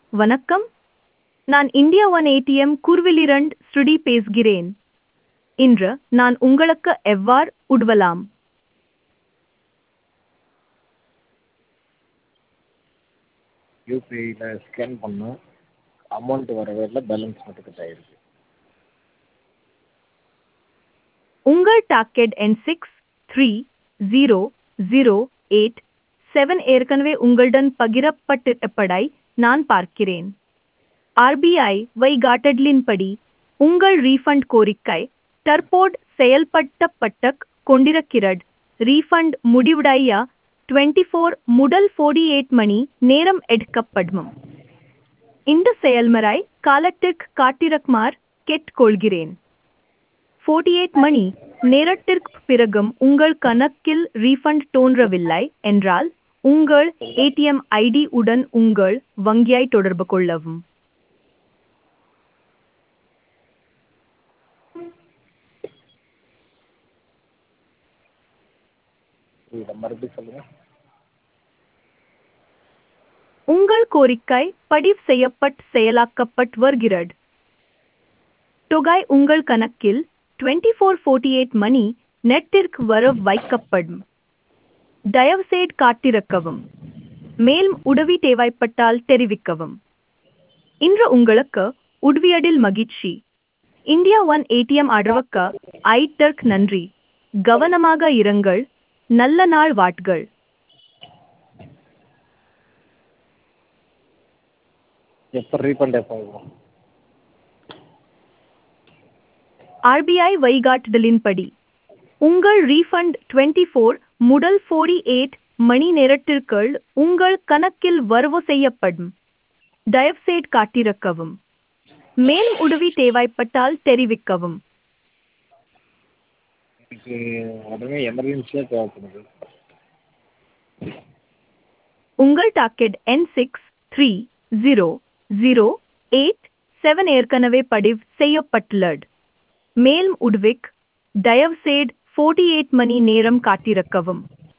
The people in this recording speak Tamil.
வணக்கம் நான் இந்தியா ஒன் ஏடிஎம் குர்விலிரண்ட் ஸ்ருடி பேசுகிறேன் இன்று நான் உங்களுக்கு எவ்வாறு உதவலாம் யூபிஐயில் ஸ்கேன் பண்ணோம் அமௌண்ட் வரவே இல்லை பேலன்ஸ் மட்டும் கட் ஆகிருக்கு உங்கள் டாக்கெட் எண் six three zero zero eight seven ஏற்கனவே உங்களுடன் பகிரப்பட்டிருப்பதை நான் பார்க்கிறேன் ஆர்பிஐ வைகாட்டலின்படி உங்கள் ரீஃபண்ட் கோரிக்கை தற்போது செயல்படுத்தப்பட்ட கொண்டிருக்கிறது ரீஃபண்ட் முடிவடைய டுவெண்ட்டி ஃபோர் முதல் ஃபோர்டி எயிட் மணி நேரம் எடுக்கப்படும் இந்த செயல்முறை காலத்திற்கு காட்டிருக்குமாறு கேட்டுக்கொள்கிறேன் ஃபோர்ட்டி எயிட் மணி நேரத்திற்கு பிறகும் உங்கள் கணக்கில் ரீஃபண்ட் தோன்றவில்லை என்றால் உங்கள் ஏடிஎம் ஐடி உடன் உங்கள் வங்கியை தொடர்பு கொள்ளவும் இதை மறுபடியும் சொல்லுங்கள் உங்கள் கோரிக்கை பதிவு செய்யப்பட்டு செயலாக்கப்பட்டு வருகிறது தொகை உங்கள் கணக்கில் டுவெண்ட்டி ஃபோர் ஃபோர்ட்டி எயிட் மணி நெட்டிற்கு வர வைக்கப்படும் தயவுசெய்து காத்திருக்கவும் மேலும் உதவி தேவைப்பட்டால் தெரிவிக்கவும் இன்று உங்களுக்கு உதவியதில் மகிழ்ச்சி இந்தியா ஒன் ஏடிஎம் அடவக்க ஐட்டர்க் நன்றி கவனமாக இருங்கள் நல்ல நாள் வாட்கள் எப்போ ரீஃபண்ட் எப்போ ஆகும் ஆர்பிஐ வழிகாட்டுதலின்படி உங்கள் ரீஃபண்ட் டுவெண்ட்டி ஃபோர் முதல் ஃபோர்டி எயிட் மணி நேரத்திற்குள் உங்கள் கணக்கில் வரவு செய்யப்படும் தயவுசெய்து காட்டிருக்கவும் மேலும் உதவி தேவைப்பட்டால் தெரிவிக்கவும் எனக்கு உடனே எமர்ஜென்சியாக தேவைப்படுது உங்கள் டாக்கெட் என் six three zero zero eight seven ஏற்கனவே பதிவு செய்யப்பட்டுள்ளது மேலும் உதவிக்கு தயவுசெய்து ஃபோர்ட்டி எயிட் மணி நேரம் காத்திருக்கவும்